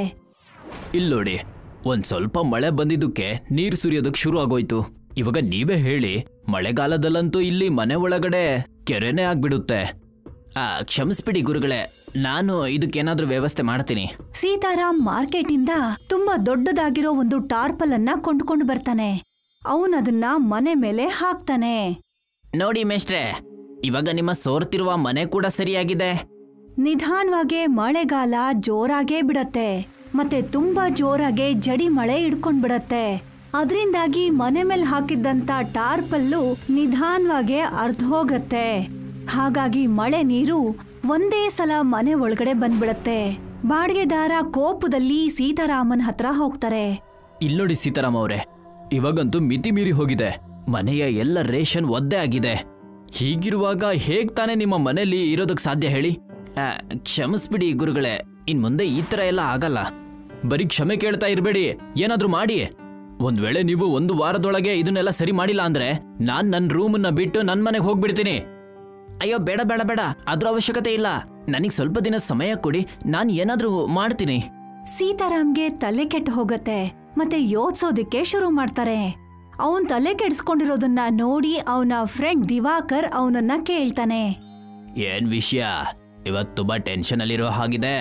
ಇಲ್ ನೋಡಿ ಒಂದ್ ಸ್ವಲ್ಪ ಮಳೆ ಬಂದಿದ್ದಕ್ಕೆ ನೀರ್ ಸುರಿಯೋದಕ್ ಶುರು ಆಗೋಯ್ತು ಇವಾಗ ನೀವೇ ಹೇಳಿ ಮಳೆಗಾಲದಲ್ಲಂತೂ ಇಲ್ಲಿ ಮನೆ ಒಳಗಡೆ ಕೆರೆನೇ ಆಗ್ಬಿಡುತ್ತೆ ಆ, ಕ್ಷಮಿಸ್ಬಿಡಿ ಗುರುಗಳೇ ನಾನು ಇದಕ್ಕೇನಾದ್ರೂ ವ್ಯವಸ್ಥೆ ಮಾಡ್ತೀನಿ ಸೀತಾರಾಮ್ ಮಾರ್ಕೆಟಿಂದ ತುಂಬಾ ದೊಡ್ಡದಾಗಿರೋ ಒಂದು ಟಾರ್ಪಲ್ ಅನ್ನ ಕೊಂಡ್ಕೊಂಡು ಬರ್ತಾನೆ ಅವನದನ್ನ ಮನೆ ಮೇಲೆ ಹಾಕ್ತಾನೆ ನೋಡಿ ಮೇಷ್ಟ್ರೆ ಇವಾಗ ನಿಮ್ಮ ಸೋರ್ತಿರುವ ಮನೆ ಕೂಡ ಸರಿಯಾಗಿದೆ ನಿಧಾನವಾಗೆ ಮಳೆಗಾಲ ಜೋರಾಗೇ ಬಿಡತ್ತೆ ಮತ್ತೆ ತುಂಬಾ ಜೋರಾಗೆ ಜಡಿ ಮಳೆ ಹಿಡ್ಕೊಂಡ್ ಬಿಡತ್ತೆ ಅದರಿಂದಾಗಿ ಮನೆ ಮೇಲೆ ಹಾಕಿದ್ದಂತ ಟಾರ್ಪಲ್ಲು ನಿಧಾನವಾಗೆ ಅರ್ಧ ಹೋಗತ್ತೆ ಹಾಗಾಗಿ ಮಳೆ ನೀರು ಒಂದೇ ಸಲ ಮನೆ ಒಳಗಡೆ ಬಂದ್ಬಿಡತ್ತೆ ಬಾಡಿಗೆದಾರ ಕೋಪದಲ್ಲಿ ಸೀತಾರಾಮನ್ ಹತ್ರ ಹೋಗ್ತಾರೆ ಇಲ್ ನೋಡಿ ಸೀತಾರಾಮ್ ಅವ್ರೆ ಇವಾಗಂತೂ ಮಿತಿ ಮೀರಿ ಹೋಗಿದೆ ಮನೆಯ ಎಲ್ಲ ರೇಷನ್ ಒದ್ದೆ ಆಗಿದೆ ಹೀಗಿರುವಾಗ ಹೇಗ್ ತಾನೇ ನಿಮ್ಮ ಮನೆಯಲ್ಲಿ ಇರೋದಕ್ ಸಾಧ್ಯ ಹೇಳಿ ಆ, ಕ್ಷಮಿಸ್ಬಿಡಿ ಗುರುಗಳೇ ಇನ್ ಮುಂದೆ ಈ ತರ ಎಲ್ಲ ಆಗಲ್ಲ ಬರೀ ಕ್ಷಮೆ ಕೇಳ್ತಾ ಇರ್ಬೇಡಿ ಏನಾದ್ರೂ ಮಾಡಿ ಒಂದ್ ವೇಳೆ ನೀವು ಒಂದು ವಾರದೊಳಗೆ ಇದನ್ನೆಲ್ಲ ಸರಿ ಮಾಡಿಲ್ಲ ಅಂದ್ರೆ ನಾನ್ ನನ್ ರೂಮನ್ನ ಬಿಟ್ಟು ನನ್ ಮನೆಗೆ ಹೋಗ್ಬಿಡ್ತೀನಿ ಅಯ್ಯೋ ಬೇಡ ಬೇಡ ಬೇಡ ಅದ್ರ ಅವಶ್ಯಕತೆ ಇಲ್ಲ ನನಗೆ ಸ್ವಲ್ಪ ದಿನ ಸಮಯ ಕೊಡಿ ನಾನು ಏನಾದ್ರೂ ಮಾಡ್ತೀನಿ ಸೀತಾರಾಮ್ಗೆ ತಲೆ ಕೆಟ್ಟು ಹೋಗತ್ತೆ ಮತ್ತೆ ಯೋಚ್ಸೋದಿಕ್ಕೆ ಶುರು ಮಾಡ್ತಾರೆ ಅವನ್ ತಲೆ ಕೆಡಿಸ್ಕೊಂಡಿರೋದನ್ನ ನೋಡಿ ಅವನ ಫ್ರೆಂಡ್ ದಿವಾಕರ್ ಅವನನ್ನ ಕೇಳ್ತಾನೆ ಏನ್ ವಿಷಯ ಇವತ್ತು ತುಂಬಾ ಟೆನ್ಷನ್ ಅಲ್ಲಿರೋ ಹಾಗಿದೆ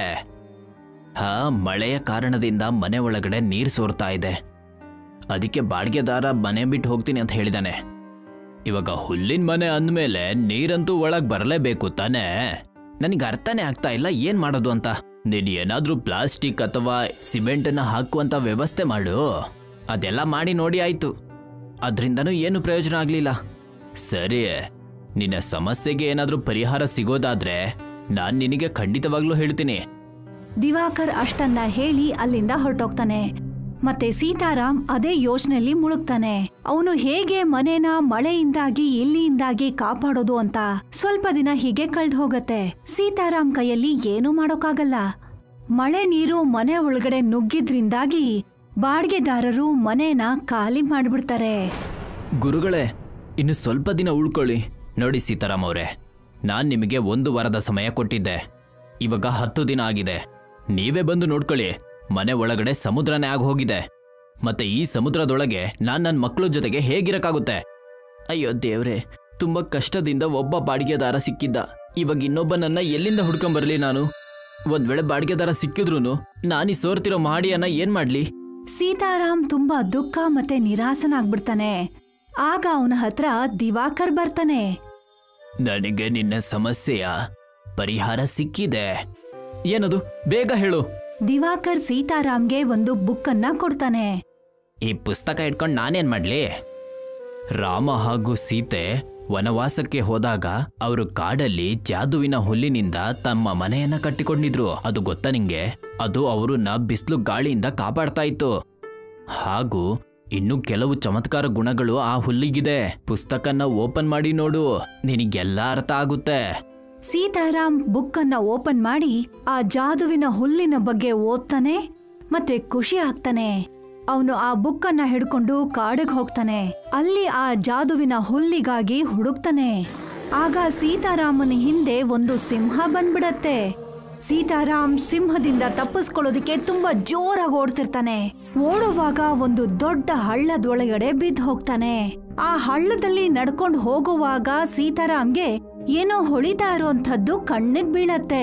ಹಾ ಮಳೆಯ ಕಾರಣದಿಂದ ಮನೆ ಒಳಗಡೆ ನೀರು ಸೋರ್ತಾ ಇದೆ ಅದಕ್ಕೆ ಬಾಡಿಗೆದಾರ ಮನೆ ಬಿಟ್ಟು ಹೋಗ್ತೀನಿ ಅಂತ ಹೇಳಿದಾನೆ ಇವಾಗ ಹುಲ್ಲಿನ ಮನೆ ಅಂದ್ಮೇಲೆ ನೀರಂತೂ ಒಳಗ್ ಬರಲೇಬೇಕು ತಾನೇ ನನಗೆ ಅರ್ಥನೇ ಆಗ್ತಾ ಇಲ್ಲ ಏನ್ ಮಾಡೋದು ಅಂತ ನೀನು ಏನಾದ್ರೂ ಪ್ಲಾಸ್ಟಿಕ್ ಅಥವಾ ಸಿಮೆಂಟನ್ನ ಹಾಕುವಂತ ವ್ಯವಸ್ಥೆ ಮಾಡು ಅದೆಲ್ಲ ಮಾಡಿ ನೋಡಿ ಆಯ್ತು ಅದರಿಂದನೂ ಏನು ಪ್ರಯೋಜನ ಆಗ್ಲಿಲ್ಲ ಸರಿ ನಿನ್ನ ಸಮಸ್ಯೆಗೆ ಏನಾದ್ರೂ ಪರಿಹಾರ ಸಿಗೋದಾದ್ರೆ ನಾನ್ ನಿನಗೆ ಖಂಡಿತವಾಗ್ಲೂ ಹೇಳ್ತೀನಿ ದಿವಾಕರ್ ಅಷ್ಟನ್ನ ಹೇಳಿ ಅಲ್ಲಿಂದ ಹೊರಟೋಗ್ತಾನೆ ಮತ್ತೆ ಸೀತಾರಾಮ್ ಅದೇ ಯೋಚನೆಯಲ್ಲಿ ಮುಳುಗ್ತಾನೆ ಅವನು ಹೇಗೆ ಮನೇನ ಮಳೆಯಿಂದಾಗಿ ಇಲ್ಲಿಯಿಂದಾಗಿ ಕಾಪಾಡೋದು ಅಂತ ಸ್ವಲ್ಪ ದಿನ ಹೀಗೆ ಕಳ್ದ್ ಹೋಗತ್ತೆ ಸೀತಾರಾಮ್ ಕೈಯಲ್ಲಿ ಏನೂ ಮಾಡೋಕ್ಕಾಗಲ್ಲ ಮಳೆ ನೀರು ಮನೆ ಒಳಗಡೆ ನುಗ್ಗಿದ್ರಿಂದಾಗಿ ಬಾಡಿಗೆದಾರರು ಮನೇನ ಖಾಲಿ ಮಾಡ್ಬಿಡ್ತಾರೆ ಗುರುಗಳೇ ಇನ್ನು ಸ್ವಲ್ಪ ದಿನ ಉಳ್ಕೊಳ್ಳಿ ನೋಡಿ ಸೀತಾರಾಮ್ ಅವರೇ ನಾನ್ ನಿಮಗೆ ಒಂದು ವಾರದ ಸಮಯ ಕೊಟ್ಟಿದ್ದೆ ಇವಾಗ ಹತ್ತು ದಿನ ಆಗಿದೆ ನೀವೇ ಬಂದು ನೋಡ್ಕೊಳ್ಳಿ ಮನೆ ಒಳಗಡೆ ಸಮುದ್ರನೇ ಆಗಿ ಹೋಗಿದೆ ಮತ್ತೆ ಈ ಸಮುದ್ರದೊಳಗೆ ನಾನ್ ನನ್ನ ಮಕ್ಕಳ ಜೊತೆಗೆ ಹೇಗಿರಕ್ಕಾಗುತ್ತೆ ಅಯ್ಯೋ ದೇವ್ರೆ ತುಂಬಾ ಕಷ್ಟದಿಂದ ಒಬ್ಬ ಬಾಡಿಗೆದಾರ ಸಿಕ್ಕಿದ್ದ ಇವಾಗ ಇನ್ನೊಬ್ಬನನ್ನ ಎಲ್ಲಿಂದ ಹುಡ್ಕೊಂಬರ್ಲಿ ನಾನು ಒಂದ್ ವೇಳೆ ಬಾಡಿಗೆದಾರ ಸಿಕ್ಕಿದ್ರೂ ನಾನೀ ಸೋರ್ತಿರೋ ಮಾಡಿಯನ್ನ ಏನ್ ಮಾಡ್ಲಿ ಸೀತಾರಾಮ್ ತುಂಬಾ ದುಃಖ ಮತ್ತೆ ನಿರಾಸನಾಗ್ಬಿಡ್ತಾನೆ ಆಗ ಅವನ ಹತ್ರ ದಿವಾಕರ್ ಬರ್ತಾನೆ ನನಗೆ ನಿನ್ನ ಸಮಸ್ಯೆಯ ಪರಿಹಾರ ಸಿಕ್ಕಿದೆ ಏನದು ಬೇಗ ಹೇಳು ದಿವಾಕರ್ ಸೀತಾರಾಮ್ಗೆ ಒಂದು ಬುಕ್ ಅನ್ನ ಕೊಡ್ತಾನೆ ಈ ಪುಸ್ತಕ ಇಟ್ಕೊಂಡು ನಾನೇನ್ ಮಾಡ್ಲಿ ರಾಮ ಹಾಗೂ ಸೀತೆ ವನವಾಸಕ್ಕೆ ಹೋದಾಗ ಅವರು ಕಾಡಲ್ಲಿ ಜಾದುವಿನ ಹುಲ್ಲಿನಿಂದ ತಮ್ಮ ಮನೆಯನ್ನ ಕಟ್ಟಿಕೊಂಡಿದ್ರು ಅದು ಗೊತ್ತಾ ನಿಂಗೆ ಅದು ಅವರನ್ನ ಬಿಸಿಲು ಗಾಳಿಯಿಂದ ಕಾಪಾಡ್ತಾ ಇತ್ತು ಹಾಗೂ ಇನ್ನು ಕೆಲವು ಚಮತ್ಕಾರ ಗುಣಗಳು ಆ ಹುಲ್ಲಿಗಿದೆ ಪುಸ್ತಕನ ಓಪನ್ ಮಾಡಿ ನೋಡು ನಿನಗೆಲ್ಲ ಅರ್ಥ ಆಗುತ್ತೆ ಸೀತಾರಾಮ್ ಬುಕ್ ಅನ್ನ ಓಪನ್ ಮಾಡಿ ಆ ಜಾದುವಿನ ಹುಲ್ಲಿನ ಬಗ್ಗೆ ಓದ್ತಾನೆ ಮತ್ತೆ ಖುಷಿ ಆಗ್ತಾನೆ ಅವನು ಆ ಬುಕ್ ಅನ್ನ ಹಿಡ್ಕೊಂಡು ಕಾಡಿಗೆ ಹೋಗ್ತಾನೆ ಅಲ್ಲಿ ಆ ಜಾದುವಿನ ಹುಲ್ಲಿಗಾಗಿ ಹುಡುಕ್ತಾನೆ ಆಗ ಸೀತಾರಾಮನ ಹಿಂದೆ ಒಂದು ಸಿಂಹ ಬಂದ್ಬಿಡತ್ತೆ ಸೀತಾರಾಮ್ ಸಿಂಹದಿಂದ ತಪ್ಪಿಸ್ಕೊಳ್ಳೋದಕ್ಕೆ ತುಂಬಾ ಜೋರಾಗಿ ಓಡ್ತಿರ್ತಾನೆ ಓಡುವಾಗ ಒಂದು ದೊಡ್ಡ ಹಳ್ಳದೊಳಗಡೆ ಬಿದ್ದು ಹೋಗ್ತಾನೆ ಆ ಹಳ್ಳದಲ್ಲಿ ನಡ್ಕೊಂಡು ಹೋಗುವಾಗ ಸೀತಾರಾಮ್ಗೆ ಏನೋ ಹೊಳಿತಾ ಇರೋಂಥದ್ದು ಕಣ್ಣಿಗೆ ಬೀಳತ್ತೆ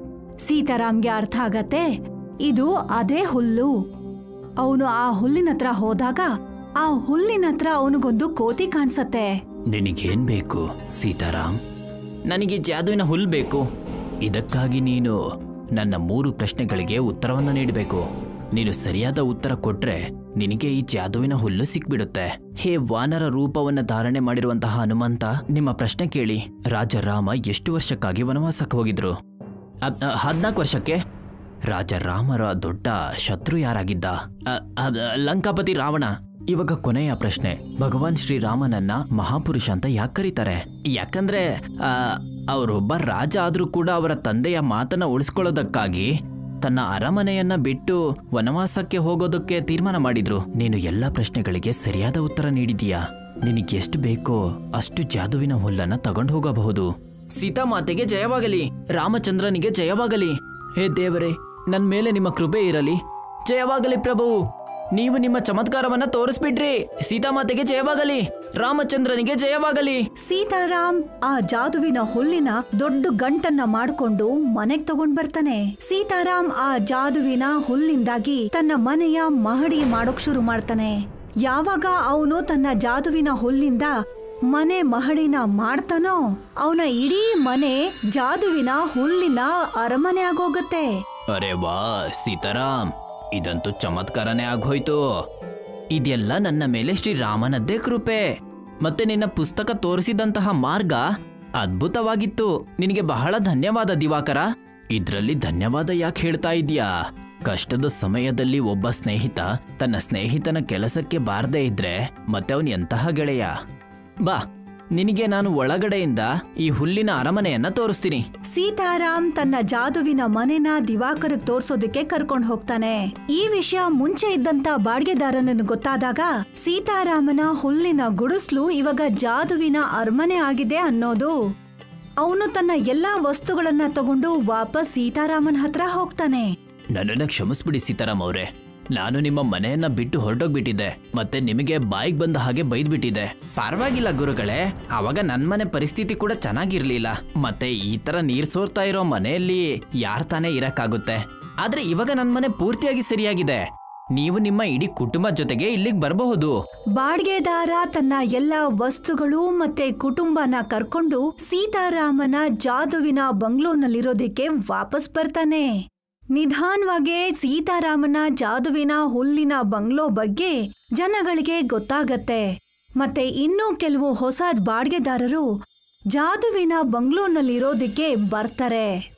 ಸೀತಾರಾಮ್ಗೆ ಅರ್ಥ ಆಗತ್ತೆ ಇದು ಅದೇ ಹುಲ್ಲು ಅವನು ಆ ಹುಲ್ಲಿನ ಹತ್ರ ಹೋದಾಗ ಆ ಹುಲ್ಲಿನ ಹತ್ರ ಅವನಿಗೊಂದು ಕೋತಿ ಕಾಣಿಸತ್ತೆ ನಿನಗೇನ್ ಬೇಕು ಸೀತಾರಾಮ್ ನನಗೆ ಜಾದುವಿನ ಹುಲ್ ಬೇಕು ಇದಕ್ಕಾಗಿ ನೀನು ನನ್ನ ಮೂರು ಪ್ರಶ್ನೆಗಳಿಗೆ ಉತ್ತರವನ್ನು ನೀಡಬೇಕು ನೀನು ಸರಿಯಾದ ಉತ್ತರ ಕೊಟ್ರೆ ನಿನಗೆ ಈ ಜಾದುವಿನ ಹುಲ್ಲು ಸಿಕ್ಬಿಡುತ್ತೆ ಹೇ ವಾನರ ರೂಪವನ್ನ ಧಾರಣೆ ಮಾಡಿರುವಂತಹ ಹನುಮಂತ ನಿಮ್ಮ ಪ್ರಶ್ನೆ ಕೇಳಿ ರಾಜ ರಾಮ ಎಷ್ಟು ವರ್ಷಕ್ಕಾಗಿ ವನವಾಸಕ್ಕೆ ಹೋಗಿದ್ರು ಹದ್ನಾಲ್ಕು ವರ್ಷಕ್ಕೆ ರಾಜ ರಾಮರ ದೊಡ್ಡ ಶತ್ರು ಯಾರಾಗಿದ್ದ ಅ, ಅದ್, ಲಂಕಾಪತಿ ರಾವಣ ಇವಾಗ ಕೊನೆಯ ಪ್ರಶ್ನೆ ಭಗವಾನ್ ಶ್ರೀರಾಮನನ್ನ ಮಹಾಪುರುಷ ಅಂತ ಯಾಕೆ ಕರೀತಾರೆ ಯಾಕಂದ್ರೆ ಆ, ಅವರೊಬ್ಬ ರಾಜ ಆದ್ರೂ ಕೂಡ ಅವರ ತಂದೆಯ ಮಾತನ್ನ ಉಳಿಸ್ಕೊಳ್ಳೋದಕ್ಕಾಗಿ ತನ್ನ ಅರಮನೆಯನ್ನ ಬಿಟ್ಟು ವನವಾಸಕ್ಕೆ ಹೋಗೋದಕ್ಕೆ ತೀರ್ಮಾನ ಮಾಡಿದ್ರು ನೀನು ಎಲ್ಲ ಪ್ರಶ್ನೆಗಳಿಗೆ ಸರಿಯಾದ ಉತ್ತರ ನೀಡಿದೀಯಾ ನಿನಗೆ ಎಷ್ಟು ಬೇಕೋ ಅಷ್ಟು ಜಾದುವಿನ ಹುಲ್ಲನ್ನ ತಗೊಂಡು ಹೋಗಬಹುದು ಸೀತಾಮಾತೆಗೆ ಜಯವಾಗಲಿ ರಾಮಚಂದ್ರನಿಗೆ ಜಯವಾಗಲಿ ಹೇ ದೇವರೇ ನನ್ ಮೇಲೆ ನಿಮ್ಮ ಕೃಪೆ ಇರಲಿ ಜಯವಾಗಲಿ ಪ್ರಭು ನೀವು ನಿಮ್ಮ ಚಮತ್ಕಾರವನ್ನ ತೋರಿಸ್ಬಿಡ್ರಿ ಸೀತಾಮಾತೆಗೆ ಜಯವಾಗಲಿ ರಾಮಚಂದ್ರನಿಗೆ ಜಯವಾಗಲಿ ಸೀತಾರಾಮ್ ಆ ಜಾದುವಿನ ಹುಲ್ಲಿನ ದೊಡ್ಡ ಗಂಟನ್ನ ಮಾಡ್ಕೊಂಡು ಮನೆಗ್ ತಗೊಂಡ್ ಬರ್ತಾನೆ ಸೀತಾರಾಮ್ ಆ ಜಾದುವಿನ ಹುಲ್ಲಿಂದಾಗಿ ತನ್ನ ಮನೆಯ ಮಹಡಿ ಮಾಡೋಕ್ ಶುರು ಮಾಡ್ತಾನೆ ಯಾವಾಗ ಅವನು ತನ್ನ ಜಾದುವಿನ ಹುಲ್ಲಿಂದ ಮನೆ ಮಹಡಿನ ಮಾಡ್ತಾನೋ ಅವನ ಇಡೀ ಮನೆ ಜಾದುವಿನ ಹುಲ್ಲಿನ ಅರಮನೆ ಆಗೋಗತ್ತೆ ಅರೆ ವಾ ಸೀತಾರಾಮ್ ಇದಂತೂ ಚಮತ್ಕಾರನೇ ಆಗೋಯ್ತು ಇದೆಲ್ಲ ನನ್ನ ಮೇಲೆ ಶ್ರೀರಾಮನದ್ದೇ ಕೃಪೆ ಮತ್ತೆ ನಿನ್ನ ಪುಸ್ತಕ ತೋರಿಸಿದಂತಹ ಮಾರ್ಗ ಅದ್ಭುತವಾಗಿತ್ತು ನಿನಗೆ ಬಹಳ ಧನ್ಯವಾದ ದಿವಾಕರ ಇದ್ರಲ್ಲಿ ಧನ್ಯವಾದ ಯಾಕೆ ಹೇಳ್ತಾ ಇದೀಯಾ ಕಷ್ಟದ ಸಮಯದಲ್ಲಿ ಒಬ್ಬ ಸ್ನೇಹಿತ ತನ್ನ ಸ್ನೇಹಿತನ ಕೆಲಸಕ್ಕೆ ಬಾರದೇ ಇದ್ರೆ ಮತ್ತೆ ಅವನ್ ಎಂತಹ ಗೆಳೆಯ ಬಾ ನಿನಗೆ ನಾನು ಒಳಗಡೆಯಿಂದ ಈ ಹುಲ್ಲಿನ ಅರಮನೆಯನ್ನ ತೋರಿಸ್ತೀನಿ ಸೀತಾರಾಮ್ ತನ್ನ ಜಾದುವಿನ ಮನೆನ ದಿವಾಕರ್ಗ್ ತೋರ್ಸೋದಕ್ಕೆ ಕರ್ಕೊಂಡ್ ಹೋಗ್ತಾನೆ ಈ ವಿಷಯ ಮುಂಚೆ ಇದ್ದಂತ ಬಾಡಿಗೆದಾರನನ್ನು ಗೊತ್ತಾದಾಗ ಸೀತಾರಾಮನ ಹುಲ್ಲಿನ ಗುಡಿಸ್ಲು ಇವಾಗ ಜಾದುವಿನ ಅರಮನೆ ಆಗಿದೆ ಅನ್ನೋದು ಅವನು ತನ್ನ ಎಲ್ಲಾ ವಸ್ತುಗಳನ್ನ ತಗೊಂಡು ವಾಪಸ್ ಸೀತಾರಾಮನ್ ಹತ್ರ ಹೋಗ್ತಾನೆ ನನ್ನನ್ನ ಕ್ಷಮಿಸ್ಬಿಡಿ ಸೀತಾರಾಮ್ ಅವ್ರೆ ನಾನು ನಿಮ್ಮ ಮನೆಯನ್ನ ಬಿಟ್ಟು ಹೊರಟೋಗ್ಬಿಟ್ಟಿದ್ದೆ ಮತ್ತೆ ನಿಮಗೆ ಬಾಯಿಗೆ ಬಂದ ಹಾಗೆ ಬೈದ್ಬಿಟ್ಟಿದ್ದೆ ಪರವಾಗಿಲ್ಲ ಗುರುಗಳೇ ಅವಾಗ ನನ್ ಮನೆ ಪರಿಸ್ಥಿತಿ ಕೂಡ ಚೆನ್ನಾಗಿರ್ಲಿಲ್ಲ ಮತ್ತೆ ಈ ತರ ನೀರ್ ಸೋರ್ತಾ ಇರೋ ಮನೆಯಲ್ಲಿ ಯಾರ್ ತಾನೇ ಇರಕ್ಕಾಗುತ್ತೆ ಆದ್ರೆ ಇವಾಗ ನನ್ ಮನೆ ಪೂರ್ತಿಯಾಗಿ ಸರಿಯಾಗಿದೆ ನೀವು ನಿಮ್ಮ ಇಡೀ ಕುಟುಂಬ ಜೊತೆಗೆ ಇಲ್ಲಿಗೆ ಬರಬಹುದು ಬಾಡ್ಗೆದಾರ ತನ್ನ ಎಲ್ಲ ವಸ್ತುಗಳು ಮತ್ತೆ ಕುಟುಂಬನ ಕರ್ಕೊಂಡು ಸೀತಾರಾಮನ ಜಾದುವಿನ ಬಂಗ್ಲೋನಲ್ಲಿರೋದಕ್ಕೆ ವಾಪಸ್ ಬರ್ತಾನೆ ನಿಧಾನವಾಗಿ ಸೀತಾರಾಮನ ಜಾದುವಿನ ಹುಲ್ಲಿನ ಬಂಗ್ಲೋ ಬಗ್ಗೆ ಜನಗಳಿಗೆ ಗೊತ್ತಾಗತ್ತೆ ಮತ್ತೆ ಇನ್ನೂ ಕೆಲವು ಹೊಸ ಬಾಡ್ಗೆದಾರರು ಜಾದುವಿನ ಬಂಗ್ಲೋನಲ್ಲಿರೋದಕ್ಕೆ ಬರ್ತಾರೆ